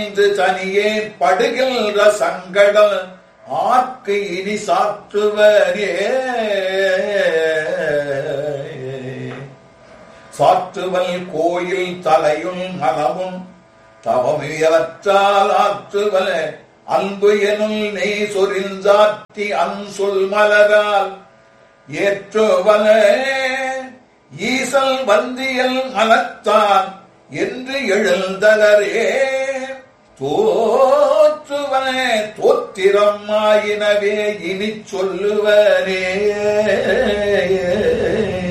இது தனியே படுகின்ற சங்கடம் ஆர்க்கு இனி சாற்றுவரே சாற்றுவல் கோயில் தலையும் மனமும் தவமியவற்றால் ஆற்றுவல அன்பு எனும் நெய் சொரிஞ்சாற்றி அன்சொல் மலரால் ஏற்றுவல ஈசல் வந்தியல் மனத்தான் என்று எழுந்தலரே தோற்றுவனே தோத்திரம் ஆயினவே இனி சொல்லுவனே